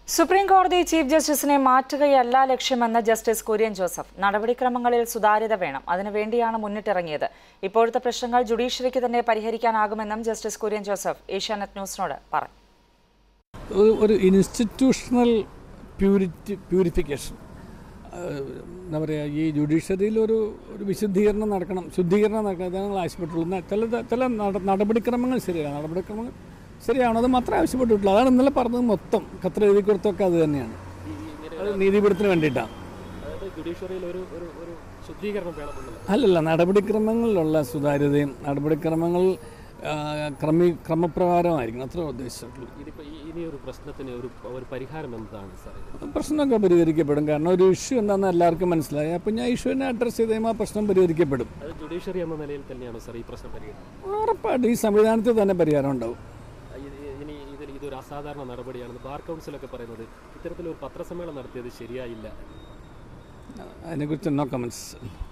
Supreme കോടതി chief ജസ്റ്റിസിനെ മാറ്റുകയല്ല ലക്ഷ്യമെന്ന് justice Kurian Joseph നടപടിക്രമങ്ങളിൽ സുതാര്യത വേണം അതിനുവേണ്ടിയാണ് മുന്നിട്ടിറങ്ങിയത് ഇപ്പോഴത്തെ പ്രശ്നങ്ങൾ ജുഡീഷ്യറിക്ക് തന്നെ പരിഹരിക്കാനാകുമെന്നും ജസ്റ്റിസ് കുര്യൻ ജോസഫ് ഏഷ്യാനെറ്റ് ന്യൂസിനോട് പറഞ്ഞു ഒരു- ഒരു ഇൻസ്റ്റിറ്റ്യൂഷണൽ പ്യൂരിറ്റി പ്യൂരിഫിക്കേഷൻ എന്താ പറയുക ഈ ജുഡീഷ്യറിയിൽ ഒരു ഒരു വിശുദ്ധീകരണം നടക്കണം ശുദ്ധീകരണം നടക്കണം ഇതാണ് ഞങ്ങൾ ആവശ്യപ്പെട്ടുള്ളൂ ചില ചില നട- നടപടിക്രമങ്ങൾ ശരിയാണ് നടപടിക്രമങ്ങൾ ശരിയാണ് അത് മാത്രമേ ആവശ്യപ്പെട്ടിട്ടുള്ളൂ അതാണ് ഇന്നലെ പറഞ്ഞത് മൊത്തം ഖത്തർ എഴുതി കൊടുത്തൊക്കെ അത് തന്നെയാണ് അത് നീതിപീഠത്തിന് വേണ്ടിയിട്ടാണ് അതായത് ജുഡീഷ്യറിയിൽ ഒരു ഒരു ഒരു ശുദ്ധീകരണം വേണമെന്നുള്ളത് അല്ലല്ല നടപടിക്രമങ്ങളിലുള്ള സുതാര്യതയും നടപടിക്രമങ്ങൾ ആ, ക്രമീ ക്രമപ്രകാരമായിരിക്കണം അത്ര ഉദ്ദേശിച്ചിട്ടുള്ളൂ ഇതിപ്പോൾ ഇനി ഒരു പ്രശ്നത്തിന് ഒരു ഒരു പരിഹാരം എന്താണ് സാർ ഇത്? പ്രശ്നമൊക്കെ പരിഹരിക്കപ്പെടും കാരണം ഒരു ഇഷ്യൂ എന്താണെന്ന് എല്ലാവർക്കും മനസ്സിലായി അപ്പം ഞാൻ ഇഷ്യൂവിനെ അഡ്രസ്സ് ചെയ്ത് കഴിയുമ്പോൾ ആ പ്രശ്നം പരിഹരിക്കപ്പെടും അത് ജുഡീഷ്യറി എന്ന നിലയിൽ തന്നെയാണ് സാർ ഈ പ്രശ്നം പരിഹരിക്കുന്നത് ഉറപ്പായിട്ടും ഈ സംവിധാനത്തിൽ തന്നെ പരിഹാരം ഉണ്ടാവും ഇത് ഇനി ഇതിൽ ഇതൊരു അസാധാരണ നടപടിയാണെന്ന് ബാർ കൗൺസിലൊക്കെ പറയുന്നത് ഇത്തരത്തിലൊരു പത്രസമ്മേളനം നടത്തിയത് ശരിയായില്ല അതിനെക്കുറിച്ച് നോ കമൻസ്